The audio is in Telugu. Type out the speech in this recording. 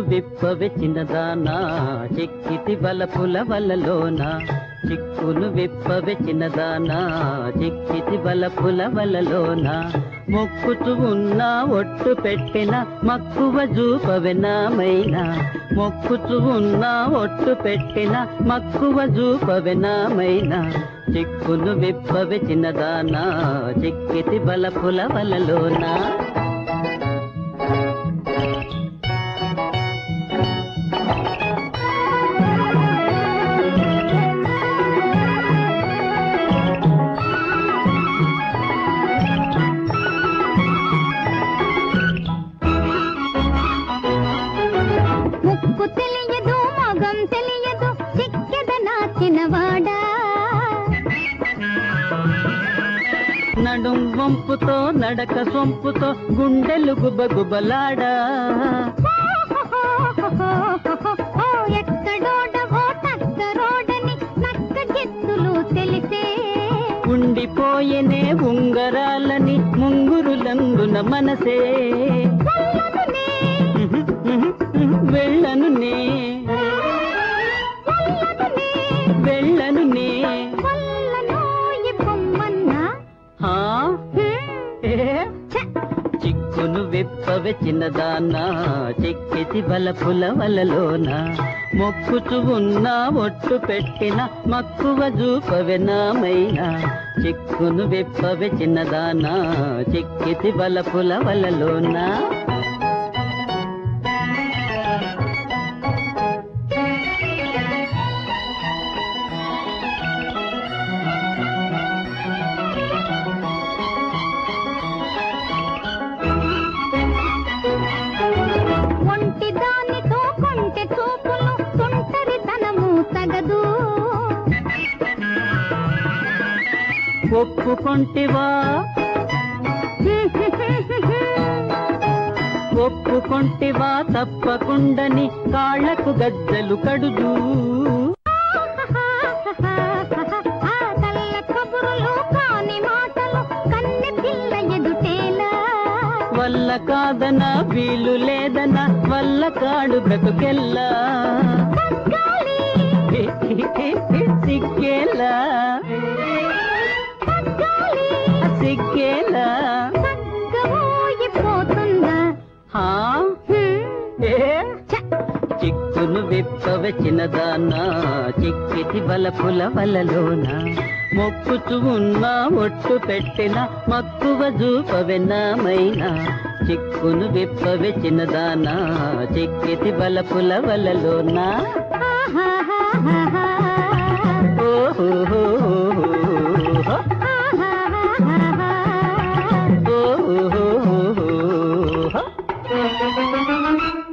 విప్పవె చిన్నదానా చిక్కితి బలపుల వలలోన చిక్కును విప్పవె చిన్నదానా చిక్కితి బలపుల వలలోన మొక్కుతూ ఉన్న ఒట్టు పెట్టిన మక్కువ జూపవె నామైనా మొక్కుతూ ఉన్న ఒట్టు పెట్టిన మక్కువ జూపవె నామైనా చిక్కును విప్పవె చిన్నదానా చిక్కితి బలపుల వలలోనా ముక్కు తెలియదు మగం తెలియదు చిక్కెద నాచినవాడా నడుం వంపుతో నడక సొంపుతో గుండెలు గుబగుబలాడా ఓ ఎక్కడోడవో తక్కరోడని నక్క జిత్తులు తెలిసే ఉండిపోయెనే ఉంగరాలని ముంగురులందున మనసే చల్లనునే, ఉహు, ఉహు, ఉహు, వెళ్ళనునే చల్లనునే, వెళ్ళనునే చల్లనోయి బొమ్మన్నా హా హ్మ్, ఏ ఛ, చిక్కును విప్పవె చిన్నదానా చిక్కితి బలపుల వలలోన మొక్కుతూ ఉన్నా ఒట్టు పెట్టిన మక్కువ జూపవె నామైనా చిక్కును విప్పవె చిన్నదానా చిక్కితి బలపుల వలలోన ఒంటి దానితో కొంటె చూపులు తొంటరితనము తగదు ఒప్పుకొంటివా ఒప్పుకొంటివా తప్పకుండని కాళ్లకు గజ్జలు కడుదు ఆ తల్ల కబురులు కాని మాటలు కన్నె పిల్ల ఎదుటేలా వల్ల కాదన వీలు లేదన వల్ల కాడు బ్రతుకెల్లా తగ్గాలి సిక్కేలా తగ్గాలి సిక్కేలా తగ్గబోయిపోతుందా హా హ్మ్. ఏ ఛ! చిక్కును విప్పవె చిన్నదానా చిక్కితి బలపుల వలలోన మొక్కుతూ ఉన్నా ఒట్టు పెట్టిన మక్కువ జూపవె నామైనా చిక్కును విప్పవె చిన్నదానా చిక్కితి బలపుల వలలోన ఆహాహాహాహా. ఓహో ఆహాహాహా.